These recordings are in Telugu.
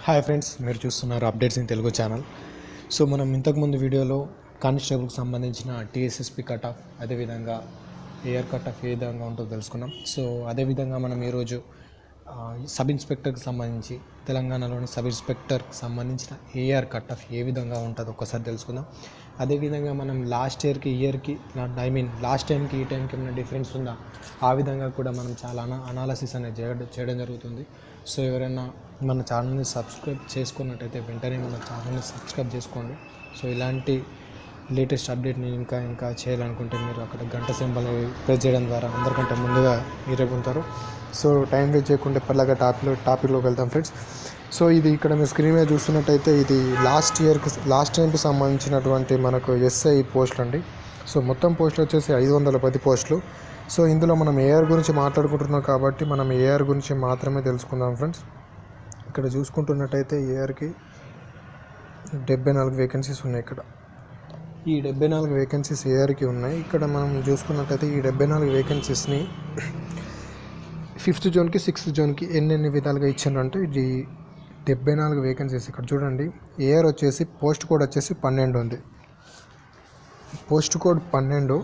హాయ్ ఫ్రెండ్స్ మీరు చూస్తున్నారు updates in Telugu channel so మనం ఇంతకుముందు వీడియోలో కానిస్టేబుల్కి సంబంధించిన టీఎస్ఎస్పి కట్ ఆఫ్ అదేవిధంగా ఏఆర్ కట్ ఆఫ్ ఏ విధంగా ఉంటుందో తెలుసుకున్నాం సో అదేవిధంగా మనం ఈరోజు ఆ, సబ్ ఇన్స్పెక్టర్కి సంబంధించి తెలంగాణలోని సబ్ ఇన్స్పెక్టర్కి సంబంధించిన ఏఆర్ కట్ ఆఫ్ ఏ విధంగా ఉంటుందో ఒక్కసారి తెలుసుకుందాం అదేవిధంగా మనం లాస్ట్ ఇయర్కి ఇయర్కి ఐ మీన్ లాస్ట్ టైంకి ఈ టైంకి ఏమైనా డిఫరెన్స్ ఉందా ఆ విధంగా కూడా మనం చాలా అనా అనాలసిస్ అనేది చేయడం చేయడం జరుగుతుంది సో ఎవరైనా మన ఛానల్ని సబ్స్క్రైబ్ చేసుకున్నట్టయితే వెంటనే మన ఛానల్ని సబ్స్క్రైబ్ చేసుకోండి సో ఇలాంటి లేటెస్ట్ అప్డేట్ని ఇంకా ఇంకా చేయాలనుకుంటే మీరు అక్కడ గంట సింబల్ ప్రెస్ చేయడం ద్వారా అందరికంటే ముందుగా మీరే పొందుతారు సో టైం వేస్ట్ చేయకుండా ఎప్పటిలాగా టాపిక్లో టాపిక్లోకి వెళ్తాం ఫ్రెండ్స్ సో ఇది ఇక్కడ మీరు స్క్రీన్ మీద చూస్తున్నట్టయితే ఇది లాస్ట్ ఇయర్కి లాస్ట్ టైంకి సంబంధించినటువంటి మనకు ఎస్ఐ పోస్టులు అండి సో మొత్తం పోస్టులు వచ్చేసి ఐదు వందల పది పోస్టులు సో ఇందులో మనం ఏఆర్ గురించి మాట్లాడుకుంటున్నాం కాబట్టి మనం ఏఆర్ గురించి మాత్రమే తెలుసుకుందాం ఫ్రెండ్స్ ఇక్కడ చూసుకుంటున్నట్టయితే ఏఆర్కి డెబ్బై నాలుగు వేకెన్సీస్ ఉన్నాయి ఇక్కడ ఈ డెబ్బై నాలుగు వేకెన్సీస్ ఏఆర్కి ఉన్నాయి ఇక్కడ మనం చూసుకున్నట్టయితే ఈ డెబ్బై నాలుగు వేకెన్సీస్ని ఫిఫ్త్ జోన్కి సిక్స్త్ జోన్కి ఎన్నెన్ని విధాలుగా ఇచ్చారంటే ఇది డెబ్బై నాలుగు వేకెన్సీస్ ఇక్కడ చూడండి ఏఆర్ వచ్చేసి పోస్ట్ కోడ్ వచ్చేసి పన్నెండు ఉంది పోస్ట్ కోడ్ పన్నెండు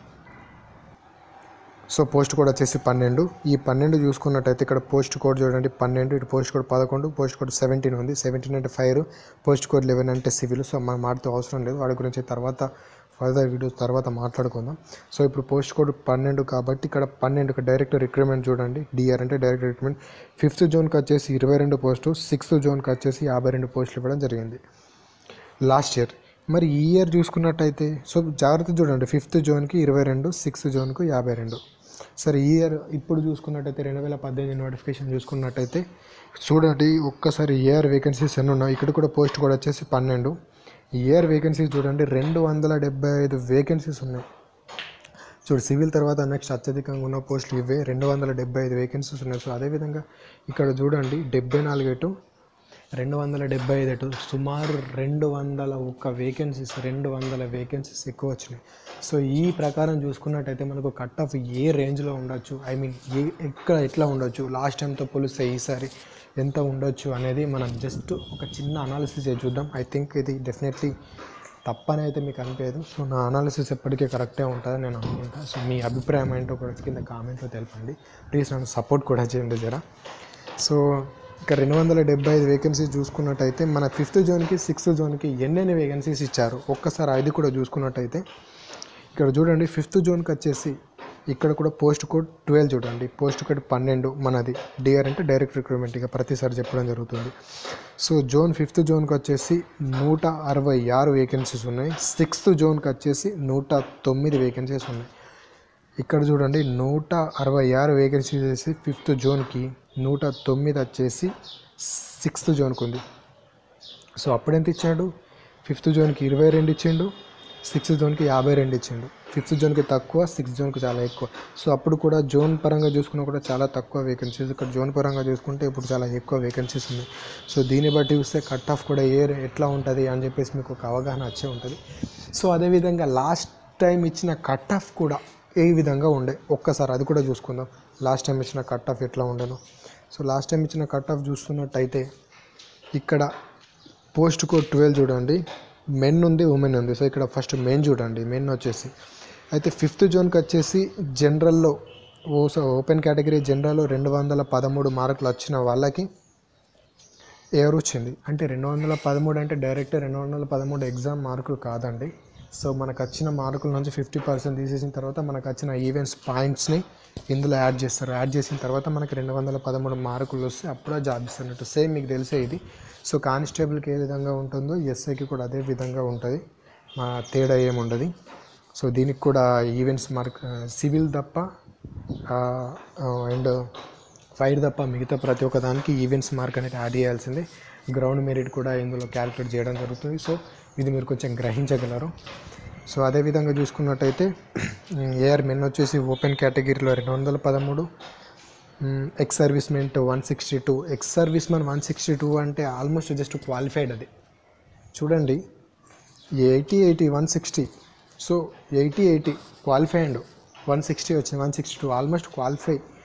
సో పోస్ట్ కోడ్ వచ్చేసి పన్నెండు ఈ పన్నెండు చూసుకున్నట్టయితే ఇక్కడ పోస్ట్ కోడ్ చూడండి పన్నెండు ఇటు పోస్ట్ కోడ్ పదకొండు పోస్ట్ కోడ్ సెవెంటీన్ ఉంది సెవెంటీన్ అంటే ఫైర్ పోస్ట్ కోడ్ లెవెన్ అంటే సివిల్ సో మనం మాడితే అవసరం లేదు వాడి గురించి తర్వాత ఫర్దర్ వీడియోస్ తర్వాత మాట్లాడుకుందాం సో ఇప్పుడు పోస్ట్ కోడ్ పన్నెండు కాబట్టి ఇక్కడ పన్నెండు డైరెక్ట్ రిక్రూట్మెంట్ చూడండి డిఆర్ అంటే డైరెక్ట్ రిక్రూట్మెంట్ ఫిఫ్త్ జోన్కి వచ్చేసి ఇరవై రెండు పోస్టు సిక్స్త్ జోన్కి వచ్చేసి యాభై రెండు పోస్టులు ఇవ్వడం జరిగింది లాస్ట్ ఇయర్ మరి ఈ ఇయర్ చూసుకున్నట్టయితే సో జాగ్రత్త చూడండి ఫిఫ్త్ జోన్కి ఇరవై రెండు సిక్స్త్ జోన్కు యాభై రెండు సరే ఈ ఇయర్ ఇప్పుడు చూసుకున్నట్టయితే రెండు వేల పద్దెనిమిది నోటిఫికేషన్ చూసుకున్నట్టయితే చూడండి ఒక్కసారి ఇయర్ వేకెన్సీస్ ఎన్ని ఉన్నాయి ఇక్కడ కూడా పోస్ట్ కూడా వచ్చేసి పన్నెండు ఇయర్ వేకెన్సీస్ చూడండి రెండు వందల డెబ్బై ఐదు వేకెన్సీస్ ఉన్నాయి చూడు సివిల్ తర్వాత నెక్స్ట్ అత్యధికంగా ఉన్న పోస్టులు ఇవే రెండు వందల డెబ్బై ఐదు వేకెన్సీస్ ఉన్నాయి సో అదేవిధంగా ఇక్కడ చూడండి డెబ్బై నాలుగు ఎటు రెండు వందల డెబ్బై ఐదు ఎటు సుమారు రెండు వందల ఒక్క వేకెన్సీస్ రెండు వందల వేకెన్సీస్ ఎక్కువ వచ్చినాయి సో ఈ ప్రకారం చూసుకున్నట్టయితే మనకు కట్ ఆఫ్ ఏ రేంజ్లో ఉండొచ్చు ఐ మీన్ ఏ ఎక్కడ ఎట్లా ఉండొచ్చు లాస్ట్ టైంతో పోలిస్తే ఈసారి ఎంత ఉండొచ్చు అనేది మనం జస్ట్ ఒక చిన్న అనాలిసిస్ చూద్దాం ఐ థింక్ ఇది డెఫినెట్లీ తప్పని అయితే మీకు అనిపించదు సో నా అనాలిసిస్ ఎప్పటికీ కరెక్టే ఉంటుందని నేను అనుకుంటాను సో మీ అభిప్రాయం ఏంటో కూడా కింద కామెంట్లో తెలపండి ప్లీజ్ నన్ను సపోర్ట్ కూడా చేయండి జరా సో ఇక రెండు వందల డెబ్బై ఐదు వేకెన్సీస్ చూసుకున్నట్టయితే మన ఫిఫ్త్ జోన్కి సిక్స్త్ జోన్కి ఎన్నెన్ని వేకెన్సీస్ ఇచ్చారు ఒక్కసారి అది కూడా చూసుకున్నట్టయితే ఇక్కడ చూడండి ఫిఫ్త్ జోన్కి వచ్చేసి ఇక్కడ కూడా పోస్ట్ కోడ్ ట్వెల్వ్ చూడండి పోస్ట్ కోడ్ పన్నెండు మనది డిఆర్ అంటే డైరెక్ట్ రిక్రూట్మెంట్ ఇక ప్రతిసారి చెప్పడం జరుగుతుంది సో జోన్ ఫిఫ్త్ జోన్కి వచ్చేసి నూట అరవై ఆరు వేకెన్సీస్ ఉన్నాయి సిక్స్త్ జోన్కి వచ్చేసి నూట తొమ్మిది వేకెన్సీస్ ఉన్నాయి ఇక్కడ చూడండి నూట అరవై ఆరు వేకెన్సీస్ వేసి ఫిఫ్త్ జోన్కి నూట తొమ్మిది వచ్చేసి సిక్స్త్ జోన్కి ఉంది సో అప్పుడు ఎంత ఇచ్చాడు ఫిఫ్త్ జోన్కి ఇరవై రెండు ఇచ్చిండు సిక్స్త్ జోన్కి యాభై రెండు ఇచ్చిండు ఫిఫ్త్ జోన్కి తక్కువ సిక్స్త్ జోన్కి చాలా ఎక్కువ సో అప్పుడు కూడా జోన్ పరంగా చూసుకున్నా కూడా చాలా తక్కువ వేకెన్సీస్ ఇక్కడ జోన్ పరంగా చూసుకుంటే ఇప్పుడు చాలా ఎక్కువ వేకెన్సీస్ ఉన్నాయి సో దీన్ని బట్టి చూస్తే కట్ ఆఫ్ కూడా ఏ ఎట్లా ఉంటుంది అని చెప్పేసి మీకు ఒక అవగాహన వచ్చే ఉంటుంది సో అదేవిధంగా లాస్ట్ టైం ఇచ్చిన కట్ ఆఫ్ కూడా ఏ విధంగా ఉండే ఒక్కసారి అది కూడా చూసుకుందాం లాస్ట్ టైం ఇచ్చిన కట్ ఆఫ్ ఎట్లా ఉండేనో సో లాస్ట్ టైం ఇచ్చిన కట్ ఆఫ్ చూస్తున్నట్టయితే ఇక్కడ పోస్ట్ కోడ్ ట్వెల్వ్ చూడండి మెన్ ఉంది ఉమెన్ ఉంది సో ఇక్కడ ఫస్ట్ మెన్ చూడండి మెన్ వచ్చేసి అయితే ఫిఫ్త్ జోన్కి వచ్చేసి జనరల్లో ఓ ఓపెన్ కేటగిరీ జనరల్లో రెండు వందల పదమూడు మార్కులు వచ్చిన వాళ్ళకి ఎవరు వచ్చింది అంటే రెండు వందల పదమూడు అంటే డైరెక్ట్ రెండు వందల పదమూడు ఎగ్జామ్ మార్కులు కాదండి సో మనకు వచ్చిన మార్కుల నుంచి ఫిఫ్టీ పర్సెంట్ తీసేసిన తర్వాత మనకు వచ్చిన ఈవెంట్స్ పాయింట్స్ని ఇందులో యాడ్ చేస్తారు యాడ్ చేసిన తర్వాత మనకి రెండు వందల పదమూడు మార్కులు వస్తే అప్పుడే జాబ్ ఇస్తున్నట్టు సేమ్ మీకు తెలిసే ఇది సో కానిస్టేబుల్కి ఏ విధంగా ఉంటుందో ఎస్ఐకి కూడా అదే విధంగా ఉంటుంది మా తేడా ఏముండదు సో దీనికి కూడా ఈవెంట్స్ మార్క్ సివిల్ తప్ప అండ్ ఫైర్ తప్ప మిగతా ప్రతి ఒక్క దానికి ఈవెంట్స్ మార్క్ అనేది యాడ్ చేయాల్సిందే గ్రౌండ్ మెరిట్ కూడా ఇందులో క్యాలిక్యులేట్ చేయడం జరుగుతుంది సో ఇది మీరు కొంచెం గ్రహించగలరు సో అదేవిధంగా చూసుకున్నట్టయితే ఏఆర్ మెన్ వచ్చేసి ఓపెన్ కేటగిరీలో రెండు వందల పదమూడు ex service men one sixty two ex service men one sixty two అంటే ఆల్మోస్ట్ జస్ట్ క్వాలిఫైడ్ అది చూడండి eighty eighty one sixty so eighty eighty qualified one sixty వచ్చింది one sixty two almost qualify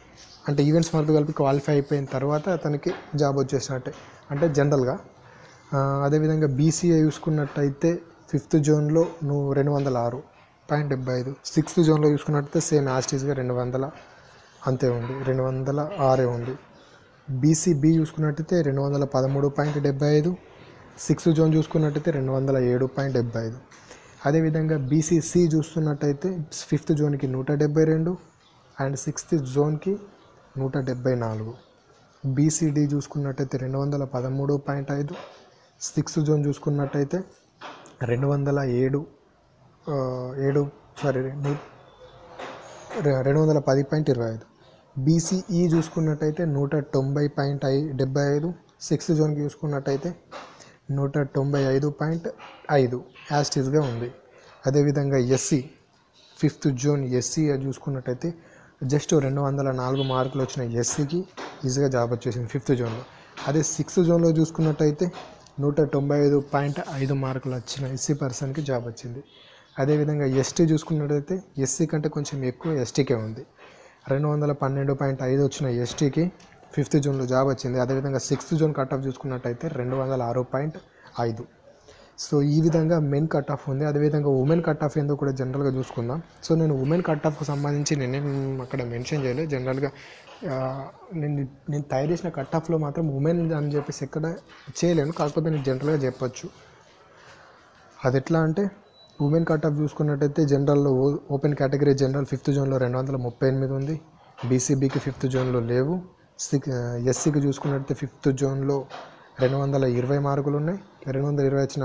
అంటే ఈవెంట్స్ మార్కులు కలిపి క్వాలిఫై అయిపోయిన తర్వాత అతనికి జాబ్ వచ్చేసినట్టే అంటే జనరల్గా ఆ, అదేవిధంగా బీసీఏ చూసుకున్నట్టయితే ఫిఫ్త్ జోన్లో నువ్వు రెండు వందల ఆరు పాయింట్ డెబ్బై ఐదు సిక్స్త్ జోన్లో చూసుకున్నట్టయితే సేమ్ యాస్టీస్గా రెండు వందల అంతే ఉంది రెండు వందల ఆరే ఉంది బీసీబీ చూసుకున్నట్టయితే రెండు వందల పదమూడు పాయింట్ డెబ్బై ఐదు సిక్స్త్ జోన్ చూసుకున్నట్టయితే రెండు వందల ఏడు పాయింట్ డెబ్బై ఐదు అదేవిధంగా బీసీసీ చూస్తున్నట్టయితే ఫిఫ్త్ జోన్కి నూట డెబ్బై రెండు అండ్ సిక్స్త్ జోన్కి నూట డెబ్బై నాలుగు బీసీడీ చూసుకున్నట్టయితే రెండు వందల పదమూడు పాయింట్ ఐదు సిక్స్త్ జోన్ చూసుకున్నట్టయితే రెండు వందల ఏడు ఆ, ఏడు సారీ రెండు రె- రెండు వందల పది పాయింట్ ఇరవై ఐదు బీసీఈ చూసుకున్నట్టయితే నూట తొంభై పాయింట్ ఐ డెబ్బై ఐదు సిక్స్త్ జోన్కి చూసుకున్నట్టయితే నూట తొంభై ఐదు పాయింట్ ఐదు యాస్టీస్గా ఉంది అదేవిధంగా ఎస్సీ ఫిఫ్త్ జోన్ ఎస్సీ చూసుకున్నట్టయితే జస్ట్ రెండు వందల నాలుగు మార్కులు వచ్చిన ఎస్సీకి ఈజీగా జాబ్ వచ్చేసింది ఫిఫ్త్ జోన్లో అదే సిక్స్త్ జోన్లో చూసుకున్నట్టయితే నూట తొంభై ఐదు పాయింట్ ఐదు మార్కులు వచ్చిన ఎస్సీ పర్సన్కి జాబ్ వచ్చింది అదేవిధంగా ఎస్టీ చూసుకున్నట్టయితే ఎస్సీ కంటే కొంచెం ఎక్కువ ఎస్టీకే ఉంది రెండు వందల పన్నెండు పాయింట్ ఐదు వచ్చిన ఎస్టీకి ఫిఫ్త్ జోన్లో జాబ్ వచ్చింది అదేవిధంగా సిక్స్త్ జోన్ కట్ ఆఫ్ చూసుకున్నట్టయితే రెండు వందల ఆరు పాయింట్ ఐదు సో ఈ విధంగా మెన్ కట్ ఆఫ్ ఉంది అదేవిధంగా ఉమెన్ కట్ ఆఫ్ ఏందో కూడా జనరల్గా చూసుకుందాం సో నేను ఉమెన్ కట్ ఆఫ్కి సంబంధించి నేనేం అక్కడ మెన్షన్ చేయలేదు జనరల్గా ఆ, నేను నేను తయారు చేసిన కట్ ఆఫ్లో మాత్రం ఉమెన్ అని చెప్పేసి ఎక్కడ చేయలేను కాకపోతే నేను జనరల్గా చెప్పొచ్చు అది ఎట్లా అంటే ఉమెన్ కట్ ఆఫ్ చూసుకున్నట్టయితే జనరల్లో ఓ- ఓపెన్ కేటగిరీ జనరల్ ఫిఫ్త్ జోన్లో రెండు వందల ముప్పై ఎనిమిది ఉంది బీసీబీకి ఫిఫ్త్ జోన్లో లేవు సిక్ ఎస్సీకి చూసుకున్నట్టయితే ఫిఫ్త్ జోన్లో రెండు వందల ఇరవై మార్కులు ఉన్నాయి రెండు వందల ఇరవై వచ్చిన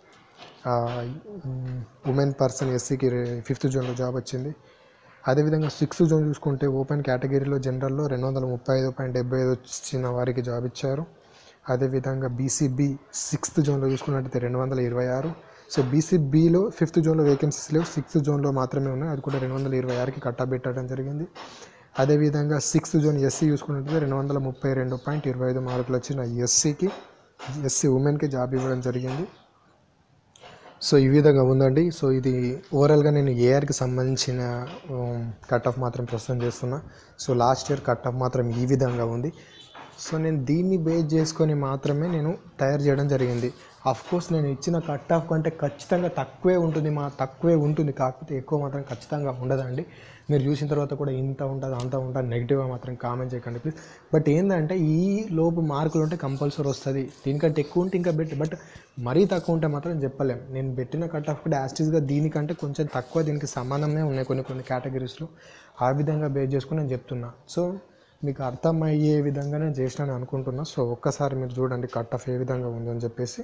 ఉమెన్ పర్సన్ ఎస్సీకి ఫిఫ్త్ జోన్లో జాబ్ వచ్చింది అదేవిధంగా సిక్స్త్ జోన్ చూసుకుంటే ఓపెన్ కేటగిరీలో జనరల్లో రెండు వందల ముప్పై ఐదు పాయింట్ డెబ్బై ఐదు వచ్చిన వారికి జాబ్ ఇచ్చారు అదేవిధంగా బీసీబీ సిక్స్త్ జోన్లో చూసుకున్నట్టయితే రెండు వందల ఇరవై ఆరు సో బీసీబీలో ఫిఫ్త్ జోన్లో వేకెన్సీస్ లేవు సిక్స్త్ జోన్లో మాత్రమే ఉన్నాయి అది కూడా రెండు వందల ఇరవై ఆరుకి కట్టబెట్టడం జరిగింది అదేవిధంగా సిక్స్త్ జోన్ ఎస్సీ చూసుకున్నట్టయితే రెండు వందల ముప్పై రెండు పాయింట్ ఇరవై ఐదు మార్కులు వచ్చిన ఎస్సీకి ఎస్సీ ఉమెన్కి జాబ్ ఇవ్వడం జరిగింది సో ఈ విధంగా ఉందండి సో ఇది ఓవరాల్గా నేను ఏఆర్కి సంబంధించిన కట్ ఆఫ్ మాత్రం ప్రస్తుతం చేస్తున్నా so last year cut off మాత్రం ఈ విధంగా ఉంది సో నేను దీన్ని బేస్ చేసుకొని మాత్రమే నేను తయారు చేయడం జరిగింది అఫ్ కోర్స్ నేను ఇచ్చిన కట్ ఆఫ్ కంటే ఖచ్చితంగా తక్కువే ఉంటుంది మా తక్కువే ఉంటుంది కాకపోతే ఎక్కువ మాత్రం ఖచ్చితంగా ఉండదండి మీరు చూసిన తర్వాత కూడా ఇంత ఉంటుంది అంత ఉంటుంది నెగిటివ్గా మాత్రం కామెంట్ చేయకండి ప్లీజ్ బట్ ఏంటంటే ఈ లోపు మార్కులు ఉంటే కంపల్సరీ వస్తుంది దీనికంటే ఎక్కువ ఉంటే ఇంకా బెటర్ బట్ మరీ తక్కువ ఉంటే మాత్రం చెప్పలేం నేను పెట్టిన కట్ ఆఫ్ కూడా యాస్టీస్గా దీనికంటే కొంచెం తక్కువ దీనికి సమానమే ఉన్నాయి కొన్ని కొన్ని కేటగిరీస్లో ఆ విధంగా బేస్ చేసుకుని నేను చెప్తున్నా సో మీకు అర్థమయ్యే విధంగానే చేసినాను అనుకుంటున్నా సో ఒక్కసారి మీరు చూడండి కట్ ఆఫ్ ఏ విధంగా ఉందని చెప్పేసి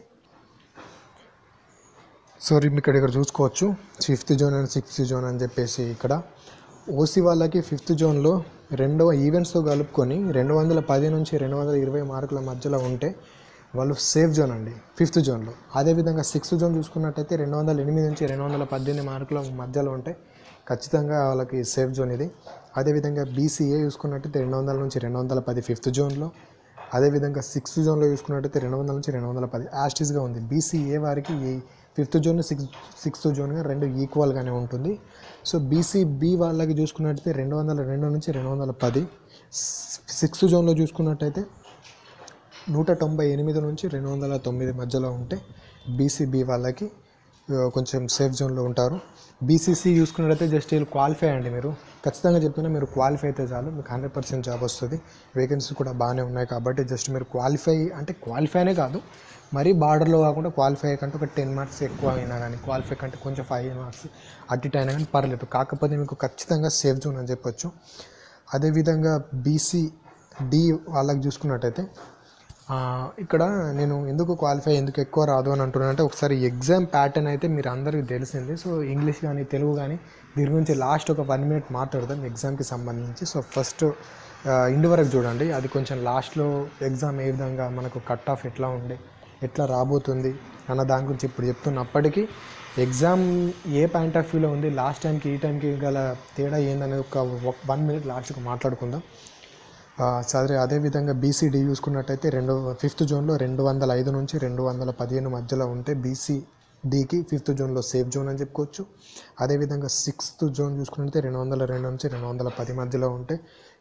సో మీరు ఇక్కడ ఇక్కడ చూసుకోవచ్చు fifth zone and sixth zone అని చెప్పేసి ఇక్కడ ఓసీ వాళ్ళకి ఫిఫ్త్ జోన్లో రెండవ ఈవెంట్స్తో కలుపుకొని రెండు వందల పది నుంచి రెండు వందల ఇరవై మార్కుల మధ్యలో ఉంటే వాళ్ళు సేఫ్ జోన్ అండి ఫిఫ్త్ జోన్లో అదేవిధంగా సిక్స్త్ జోన్ చూసుకున్నట్టయితే రెండు వందల ఎనిమిది నుంచి రెండు వందల పద్దెనిమిది మార్కుల మధ్యలో ఉంటే ఖచ్చితంగా వాళ్ళకి సేఫ్ జోన్ ఇది అదేవిధంగా బీసీఏ చూసుకున్నట్టయితే రెండు వందల నుంచి రెండు వందల పది ఫిఫ్త్ జోన్లో అదేవిధంగా సిక్స్త్ జోన్లో చూసుకున్నట్టయితే రెండు వందల నుంచి రెండు వందల పది యాస్టీస్గా ఉంది బీసీఏ వారికి ఈ ఫిఫ్త్ జోన్ సిక్స్ సిక్స్త్ జోన్గా రెండు ఈక్వల్గానే ఉంటుంది సో బీసీబీ వాళ్ళకి చూసుకున్నట్టయితే రెండు వందల రెండు నుంచి రెండు వందల పది సిక్స్త్ జోన్లో చూసుకున్నట్టయితే నూట తొంభై ఎనిమిది నుంచి రెండు వందల తొమ్మిది మధ్యలో ఉంటే బీసీబీ వాళ్ళకి ఆ, కొంచెం సేఫ్ జోన్లో ఉంటారు బీసీసీ చూసుకున్నట్టయితే జస్ట్ వీళ్ళు క్వాలిఫై అండి మీరు ఖచ్చితంగా చెప్తున్నా మీరు క్వాలిఫై అయితే చాలు మీకు హండ్రెడ్ పర్సెంట్ జాబ్ వస్తుంది వేకెన్సీ కూడా బాగానే ఉన్నాయి కాబట్టి జస్ట్ మీరు క్వాలిఫై అంటే క్వాలిఫైనే కాదు మరీ బార్డర్లో కాకుండా క్వాలిఫై కంటే ఒక టెన్ మార్క్స్ ఎక్కువ అయినా కానీ క్వాలిఫై కంటే కొంచెం ఫైవ్ మార్క్స్ అటు ఇటు అయినా కానీ పర్లేదు కాకపోతే మీకు ఖచ్చితంగా సేఫ్ జోన్ అని చెప్పొచ్చు అదేవిధంగా బీసీ డి వాళ్ళకి చూసుకున్నట్టయితే ఆ, ఇక్కడ నేను ఎందుకు క్వాలిఫై ఎందుకు ఎక్కువ రాదు అని అంటున్నానంటే ఒకసారి ఎగ్జామ్ ప్యాటర్న్ అయితే మీరు అందరికీ తెలిసింది సో ఇంగ్లీష్ కానీ తెలుగు కానీ దీని గురించి లాస్ట్ ఒక వన్ మినిట్ మాట్లాడదాం ఎగ్జామ్కి సంబంధించి సో ఫస్ట్ ఇండి వరకు చూడండి అది కొంచెం లాస్ట్లో ఎగ్జామ్ ఏ విధంగా మనకు కట్ ఆఫ్ ఎట్లా ఉండే ఎట్లా రాబోతుంది అన్న దాని గురించి ఇప్పుడు చెప్తున్నప్పటికీ ఎగ్జామ్ ఏ పాయింట్ ఆఫ్ వ్యూలో ఉంది లాస్ట్ టైంకి ఈ టైంకి గల తేడా ఏందనేది ఒక వన్ మినిట్ లాస్ట్కి మాట్లాడుకుందాం ఆ, సరే అదేవిధంగా బీసీడీ చూసుకున్నట్టయితే రెండు ఫిఫ్త్ జోన్లో రెండు వందల ఐదు నుంచి రెండు వందల పదిహేను మధ్యలో ఉంటే బీసీడీకి ఫిఫ్త్ జోన్లో సేఫ్ జోన్ అని చెప్పుకోవచ్చు అదేవిధంగా సిక్స్త్ జోన్ చూసుకున్నట్టయితే రెండు వందల రెండు నుంచి రెండు వందల పది మధ్యలో ఉంటే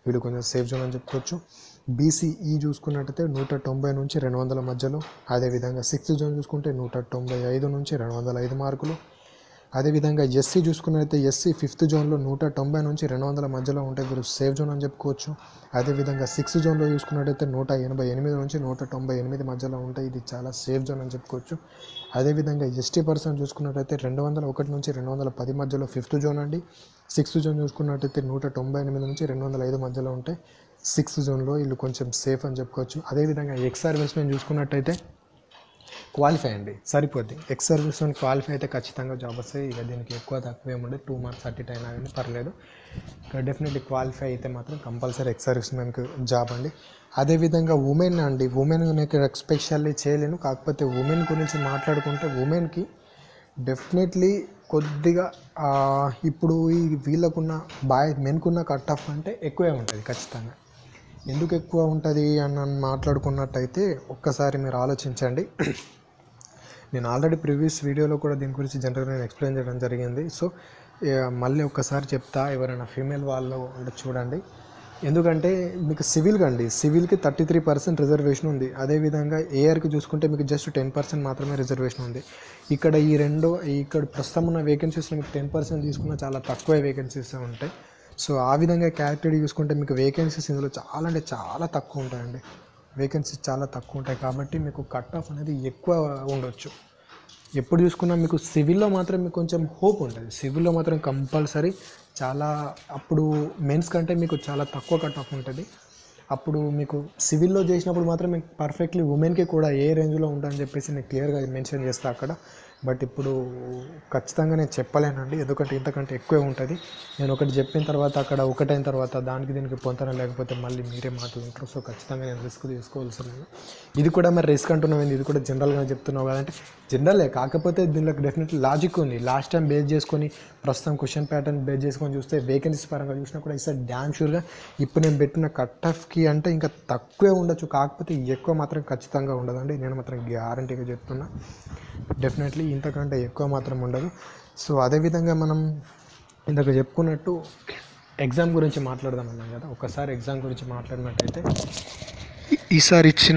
వీడు కొంచెం సేఫ్ జోన్ అని చెప్పుకోవచ్చు బీసీఈ చూసుకున్నట్టయితే నూట తొంభై నుంచి రెండు వందల మధ్యలో అదేవిధంగా సిక్స్త్ జోన్ చూసుకుంటే నూట తొంభై ఐదు నుంచి రెండు వందల ఐదు మార్కులు అదేవిధంగా ఎస్సీ చూసుకున్నట్లయితే ఎస్సీ ఫిఫ్త్ జోన్లో నూట తొంభై నుంచి రెండు వందల మధ్యలో ఉంటే వీరు సేఫ్ జోన్ అని చెప్పుకోవచ్చు అదేవిధంగా సిక్స్త్ జోన్లో చూసుకున్నట్టయితే నూట ఎనభై ఎనిమిది నుంచి నూట తొంభై ఎనిమిది మధ్యలో ఉంటే ఇది చాలా సేఫ్ జోన్ అని చెప్పుకోవచ్చు అదేవిధంగా ఎస్టీ పర్సన్ చూసుకున్నట్టయితే రెండు వందల ఒకటి నుంచి రెండు వందల పది మధ్యలో ఫిఫ్త్ జోన్ అండి సిక్స్త్ జోన్ చూసుకున్నట్టయితే నూట తొంభై ఎనిమిది నుంచి రెండు వందల ఐదు మధ్యలో ఉంటే సిక్స్త్ జోన్లో వీళ్ళు కొంచెం సేఫ్ అని చెప్పుకోవచ్చు అదేవిధంగా ఎక్స్ సర్వీస్ మేము చూసుకున్నట్టయితే క్వాలిఫై అండి సరిపోద్ది ఎక్స్ సర్వీస్ క్వాలిఫై అయితే ఖచ్చితంగా జాబ్ వస్తాయి ఇక దీనికి ఎక్కువ తక్కువ ఏముండదు టూ మంత్స్ థర్టీ టైన్ కానీ పర్లేదు ఇక డెఫినెట్లీ క్వాలిఫై అయితే మాత్రం కంపల్సరీ ఎక్స్ సర్వీస్ మ్యాన్కి జాబ్ అండి అదేవిధంగా ఉమెన్ అండి ఉమెన్ నేను ఎక్స్పెషల్లీ చేయలేను కాకపోతే ఉమెన్ గురించి మాట్లాడుకుంటే ఉమెన్కి డెఫినెట్లీ కొద్దిగా ఆ, ఇప్పుడు ఈ వీళ్ళకున్న బాయ్ మెన్కున్న కట్ ఆఫ్ అంటే ఎక్కువే ఉంటుంది ఖచ్చితంగా ఎందుకు ఎక్కువ ఉంటుంది అని మాట్లాడుకున్నట్టయితే ఒక్కసారి మీరు ఆలోచించండి నేను ఆల్రెడీ ప్రీవియస్ వీడియోలో కూడా దీని గురించి జనరల్గా నేను ఎక్స్ప్లెయిన్ చేయడం జరిగింది సో ఏ, మళ్ళీ ఒక్కసారి చెప్తా ఎవరైనా ఫీమేల్ వాళ్ళు అంటే చూడండి ఎందుకంటే మీకు సివిల్గా అండి సివిల్కి థర్టీ త్రీ పర్సెంట్ రిజర్వేషన్ ఉంది అదేవిధంగా ఏఆర్కి చూసుకుంటే మీకు జస్ట్ టెన్ పర్సెంట్ మాత్రమే రిజర్వేషన్ ఉంది ఇక్కడ ఈ రెండు ఇక్కడ ప్రస్తుతం ఉన్న వేకెన్సీస్లో మీకు టెన్ పర్సెంట్ తీసుకున్న చాలా తక్కువ వేకెన్సీస్ ఉంటాయి సో ఆ విధంగా క్యారెక్టర్ చూసుకుంటే మీకు వేకెన్సీస్ ఇందులో చాలా అంటే చాలా తక్కువ ఉంటాయండి వేకెన్సీస్ చాలా తక్కువ ఉంటాయి కాబట్టి మీకు కట్ ఆఫ్ అనేది ఎక్కువ ఉండొచ్చు ఎప్పుడు చూసుకున్నా మీకు సివిల్లో మాత్రం మీకు కొంచెం హోప్ ఉంటుంది సివిల్లో మాత్రం కంపల్సరీ చాలా అప్పుడు మెన్స్ కంటే మీకు చాలా తక్కువ కట్ ఆఫ్ ఉంటుంది అప్పుడు మీకు సివిల్లో చేసినప్పుడు మాత్రం మీకు పర్ఫెక్ట్లీ ఉమెన్కి కూడా ఏ రేంజ్లో ఉంటుందని చెప్పేసి నేను క్లియర్గా మెన్షన్ చేస్తా అక్కడ బట్ ఇప్పుడు ఖచ్చితంగా నేను చెప్పలేనండి ఎందుకంటే ఇంతకంటే ఎక్కువే ఉంటుంది నేను ఒకటి చెప్పిన తర్వాత అక్కడ ఒకటైన తర్వాత దానికి దీనికి పొంతన లేకపోతే మళ్ళీ మీరే మాట్లాడుతుంటారు సో ఖచ్చితంగా నేను రిస్క్ తీసుకోవాల్సింది ఇది కూడా మరి రిస్క్ అంటున్నావు ఇది కూడా జనరల్గా చెప్తున్నావు కదంటే జనరలే కాకపోతే దీనిలో డెఫినెట్లీ లాజిక్ ఉంది లాస్ట్ టైం బేస్ చేసుకొని ప్రస్తుతం క్వశ్చన్ ప్యాటర్న్ బేస్ చేసుకొని చూస్తే వేకెన్సీస్ పరంగా చూసినా కూడా ఈసారి డ్యామ్ షూర్గా ఇప్పుడు నేను పెట్టిన కట్ ఆఫ్కి అంటే ఇంకా తక్కువే ఉండొచ్చు కాకపోతే ఎక్కువ మాత్రం ఖచ్చితంగా ఉండదండి నేను మాత్రం గ్యారంటీగా చెప్తున్నా డెఫినెట్లీ ఇంతకంటే ఎక్కువ మాత్రం ఉండదు సో అదేవిధంగా మనం ఇందాక చెప్పుకున్నట్టు ఎగ్జామ్ గురించి మాట్లాడదాం అన్నాం కదా ఒకసారి ఎగ్జామ్ గురించి మాట్లాడినట్టయితే ఈ- ఈసారి ఇచ్చిన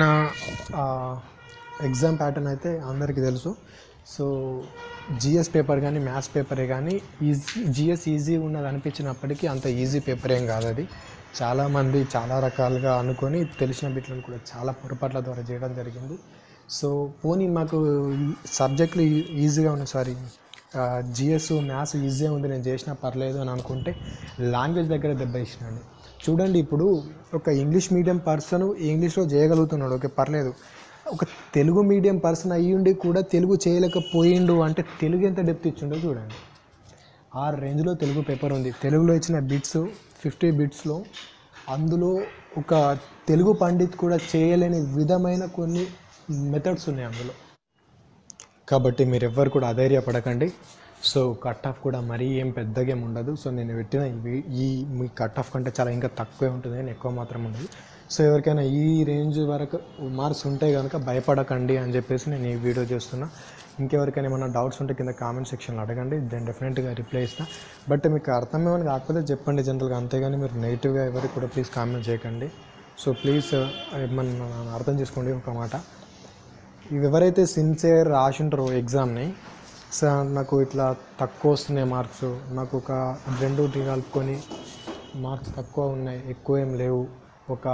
ఎగ్జామ్ ప్యాటర్న్ అయితే అందరికీ తెలుసు సో జిఎస్ పేపర్ కానీ మ్యాథ్స్ పేపరే కానీ ఈజీ జిఎస్ ఈజీ ఉన్నది అనిపించినప్పటికీ అంత ఈజీ పేపర్ ఏం కాదు అది చాలామంది చాలా రకాలుగా అనుకొని తెలిసిన బిట్లను కూడా చాలా పొరపాట్ల ద్వారా చేయడం జరిగింది సో పోనీ మాకు సబ్జెక్టులు ఈజీగా ఉన్నాయి సారీ జిఎస్ మ్యాథ్స్ ఈజీగా ఉంది నేను చేసినా పర్లేదు అని అనుకుంటే లాంగ్వేజ్ దగ్గర దెబ్బ ఇచ్చినాను చూడండి ఇప్పుడు ఒక ఇంగ్లీష్ మీడియం పర్సన్ ఇంగ్లీష్లో చేయగలుగుతున్నాడు ఓకే పర్లేదు ఒక తెలుగు మీడియం పర్సన్ అయ్యి ఉండి కూడా తెలుగు చేయలేకపోయిండు అంటే తెలుగు ఎంత డెప్త్ ఇచ్చిండో చూడండి ఆ రేంజ్లో తెలుగు పేపర్ ఉంది తెలుగులో ఇచ్చిన బిట్స్ ఫిఫ్టీ బిట్స్లో అందులో ఒక తెలుగు పండిత్ కూడా చేయలేని విధమైన కొన్ని మెథడ్స్ ఉన్నాయి అందులో కాబట్టి మీరు ఎవ్వరు కూడా అధైర్యపడకండి సో కట్ ఆఫ్ కూడా మరీ ఏం పెద్దగా ఏం ఉండదు సో నేను పెట్టిన ఇవి ఈ మీ కట్ ఆఫ్ కంటే చాలా ఇంకా తక్కువే ఉంటుంది కానీ ఎక్కువ మాత్రం ఉండదు సో ఎవరికైనా ఈ రేంజ్ వరకు మార్క్స్ ఉంటే కనుక భయపడకండి అని చెప్పేసి నేను ఈ వీడియో చేస్తున్నా ఇంకెవరికైనా ఏమైనా డౌట్స్ ఉంటే కింద కామెంట్ సెక్షన్లో అడగండి నేను డెఫినెట్గా రిప్లై ఇస్తాను బట్ మీకు అర్థమేమని కాకపోతే చెప్పండి జనరల్గా అంతేగాని మీరు నెగిటివ్గా ఎవరికి కూడా ప్లీజ్ కామెంట్ చేయకండి సో ప్లీజ్ మన అర్థం చేసుకోండి ఒక మాట ఇవి ఎవరైతే సిన్సియర్ రాసి ఉంటారో ఎగ్జామ్ని సార్ నాకు ఇట్లా తక్కువ వస్తున్నాయి మార్క్స్ నాకు ఒక రెండు కలుపుకొని మార్క్స్ తక్కువ ఉన్నాయి ఎక్కువ ఏం లేవు ఒక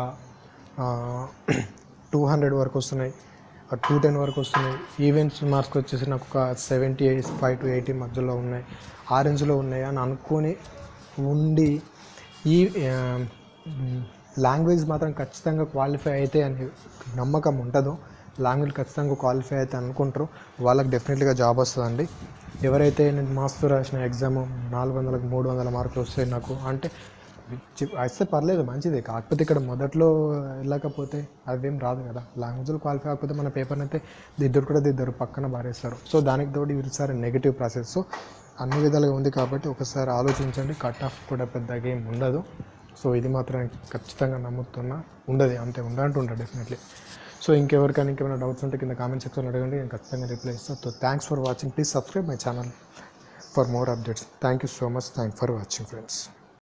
టూ హండ్రెడ్ వరకు వస్తున్నాయి టూ టెన్ వరకు వస్తున్నాయి ఈవెంట్స్ మార్క్స్ వచ్చేసి నాకు ఒక seventy eight five to eighty మధ్యలో ఉన్నాయి ఆ రేంజ్లో ఉన్నాయి అని అనుకొని ఉండి ఈ లాంగ్వేజ్ మాత్రం ఖచ్చితంగా క్వాలిఫై అయితే అని నమ్మకం ఉంటుందో లాంగ్వేజ్ ఖచ్చితంగా క్వాలిఫై అయితే అనుకుంటారో వాళ్ళకి డెఫినెట్లీగా జాబ్ వస్తుందండి ఎవరైతే నేను మాస్తో రాసిన ఎగ్జామ్ నాలుగు వందలకు మూడు వందల మార్కులు వస్తాయి నాకు అంటే చి- వస్తే పర్లేదు మంచిదే కాకపోతే ఇక్కడ మొదట్లో వెళ్ళకపోతే అవేం రాదు కదా లాంగ్వేజ్లో క్వాలిఫై కాకపోతే మన పేపర్ని అయితే దిద్దరు కూడా దిద్దరు పక్కన బారేస్తారు సో దానికి తోడు ఈసారి నెగిటివ్ ప్రాసెస్ సో అన్ని విధాలుగా ఉంది కాబట్టి ఒకసారి ఆలోచించండి కట్ ఆఫ్ కూడా పెద్దగా ఏం ఉండదు సో ఇది మాత్రం ఖచ్చితంగా నమ్ముతున్నా ఉండదు అంతే ఉండంటుంటా డెఫినెట్లీ సో ఇంకెవరికైనా ఇంకేమైనా డౌట్స్ ఉంటే కింద కామెంట్ సెక్షన్లో అడగండి నేను ఖచ్చితంగా రిప్లై ఇస్తాను so thanks for watching please subscribe my channel for more updates thank you so much thank for watching friends